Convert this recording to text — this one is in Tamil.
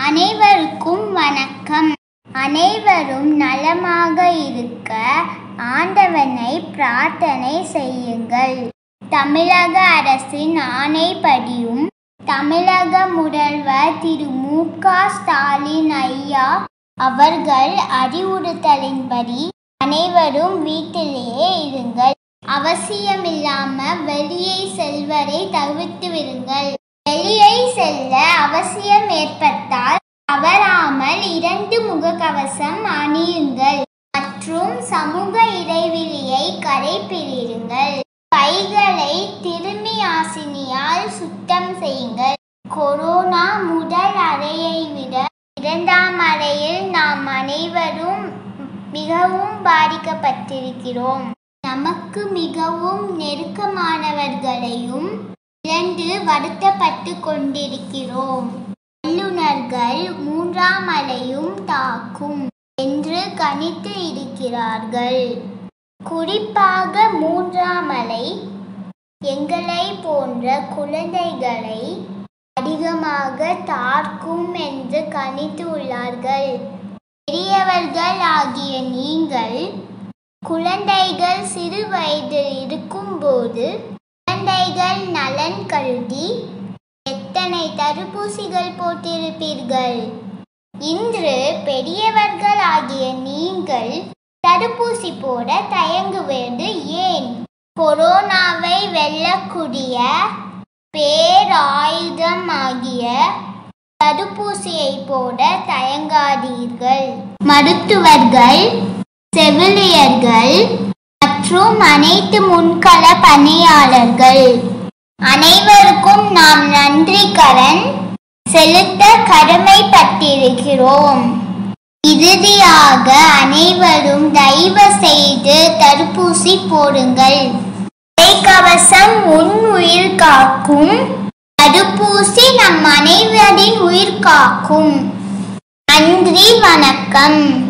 அனைவருக்கும் வணக்கம் அனைவரும் நலமாக இருக்க ஆண்டவனை பிரார்த்தனை செய்யுங்கள் தமிழக அரசின் ஆணைப்படியும் தமிழக முதல்வர் திரு மு க ஸ்டாலின் ஐயா அவர்கள் அறிவுறுத்தலின்படி அனைவரும் வீட்டிலேயே இருங்கள் அவசியமில்லாம வெளியே செல்வதை தவிர்த்து விடுங்கள் வெளியே செல்ல அவசியம் ஏற்பட்டால் தவறாமல் இரண்டு முகக்கவசம் அணியுங்கள் மற்றும் சமூக இடைவெளியை கடைபிடியுங்கள் கைகளை கிருமி ஆசினியால் சுத்தம் செய்யுங்கள் கொரோனா முதல் அறையை விட இரண்டாம் அறையில் நாம் அனைவரும் மிகவும் பாதிக்கப்பட்டிருக்கிறோம் நமக்கு மிகவும் நெருக்கமானவர்களையும் இழந்து வருத்தப்பட்டு கொண்டிருக்கிறோம் வல்லுநர்கள் மூன்றாம் அலையும் தாக்கும் என்று கணித்து இருக்கிறார்கள் குறிப்பாக மூன்றாம் அலை எங்களை போன்ற குழந்தைகளை அதிகமாக தாக்கும் என்று கணித்து உள்ளார்கள் பெரியவர்கள் ஆகிய நீங்கள் குழந்தைகள் சிறு வயதில் இருக்கும்போது குழந்தைகள் நலன் கருதி எத்தனை தடுப்பூசிகள் போட்டிருப்பீர்கள் இன்று பெரியவர்கள் ஆகிய நீங்கள் தடுப்பூசி போட தயங்குவது ஏன் கொரோனாவை வெல்லக்கூடிய பேராயுதம் ஆகிய தடுப்பூசியை போட தயங்காதீர்கள் மருத்துவர்கள் செவிலியர்கள் மற்றும் அனைத்து முன்கள பணியாளர்கள் அனைவருக்கும் நாம் நன்றி கடன் செலுத்த கடமைப்பட்டிருக்கிறோம் இறுதியாக அனைவரும் தயவு செய்து தடுப்பூசி போடுங்கள் கவசம் உன் உயிர் காக்கும் தடுப்பூசி நம் அனைவரின் உயிர் காக்கும் நன்றி வணக்கம்